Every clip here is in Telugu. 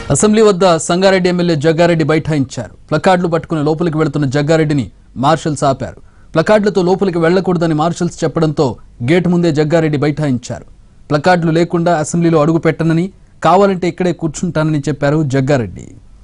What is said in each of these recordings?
అసెంబ్లీ వద్ద సంగారెడ్డి ఎమ్మెల్యే జగ్గారెడ్డి బైఠాయించారు ప్లకార్డులు పట్టుకుని లోపలికి వెళుతున్న జగ్గారెడ్డిని మార్షల్స్ ఆపారు ప్లకార్డులతో లోపలికి వెళ్లకూడదని మార్షల్స్ చెప్పడంతో గేటు ముందే జగ్గారెడ్డి బైఠాయించారు ప్లకార్డులు లేకుండా అసెంబ్లీలో అడుగు పెట్టనని కావాలంటే ఇక్కడే కూర్చుంటానని చెప్పారు జగ్గారెడ్డి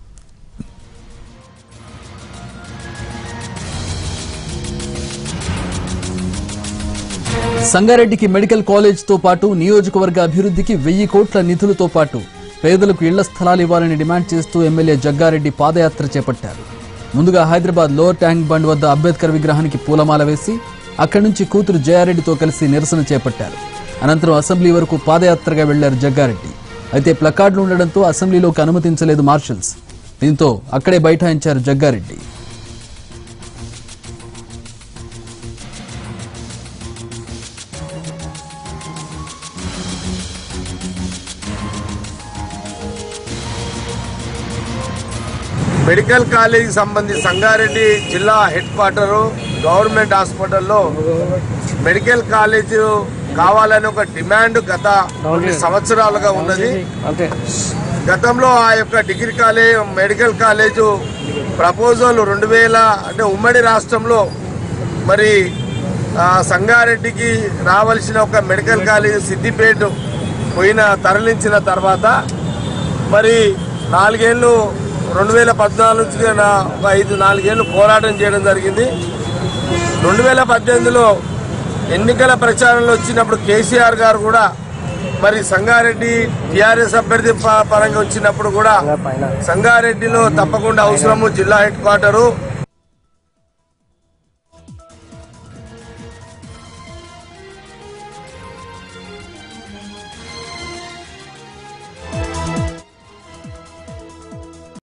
సంగారెడ్డికి మెడికల్ కాలేజ్తో పాటు నియోజకవర్గ అభివృద్ధికి వెయ్యి కోట్ల నిధులతో పాటు పేదలకు ఇళ్ల స్థలాలు ఇవ్వాలని డిమాండ్ చేస్తూ ఎమ్మెల్యే జగ్గారెడ్డి పాదయాత్ర చేపట్టారు ముందుగా హైదరాబాద్ లోవర్ ట్యాంక్ బండ్ వద్ద అంబేద్కర్ విగ్రహానికి పూలమాల వేసి అక్కడి నుంచి కూతురు జయారెడ్డితో కలిసి నిరసన చేపట్టారు అనంతరం అసెంబ్లీ వరకు పాదయాత్రగా వెళ్లారు జగ్గారెడ్డి అయితే ప్లకార్డులు ఉండడంతో అసెంబ్లీలోకి అనుమతించలేదు మార్షల్స్ దీంతో అక్కడే బైఠాయించారు జగ్గారెడ్డి మెడికల్ కాలేజీకి సంబంధించి సంగారెడ్డి జిల్లా హెడ్ క్వార్టరు గవర్నమెంట్ హాస్పిటల్లో మెడికల్ కాలేజ్ కావాలని ఒక డిమాండ్ గత కొన్ని సంవత్సరాలుగా ఉన్నది గతంలో ఆ యొక్క degree college medical college proposal రెండు వేల అంటే ఉమ్మడి రాష్ట్రంలో మరి ఆ, సంగారెడ్డికి రావాల్సిన ఒక మెడికల్ కాలేజ్ సిద్దిపేట పోయిన తరలించిన తర్వాత మరి నాలుగేళ్ళు రెండు వేల పద్నాలుగు నుంచి నా ఒక ఐదు నాలుగేళ్ళు పోరాటం చేయడం జరిగింది రెండు వేల పద్దెనిమిదిలో ఎన్నికల ప్రచారంలో వచ్చినప్పుడు కేసీఆర్ గారు కూడా మరి సంగారెడ్డి టీఆర్ఎస్ అభ్యర్థి ప- పరంగా వచ్చినప్పుడు కూడా సంగారెడ్డిలో తప్పకుండా అవసరము జిల్లా హెడ్ క్వార్టరు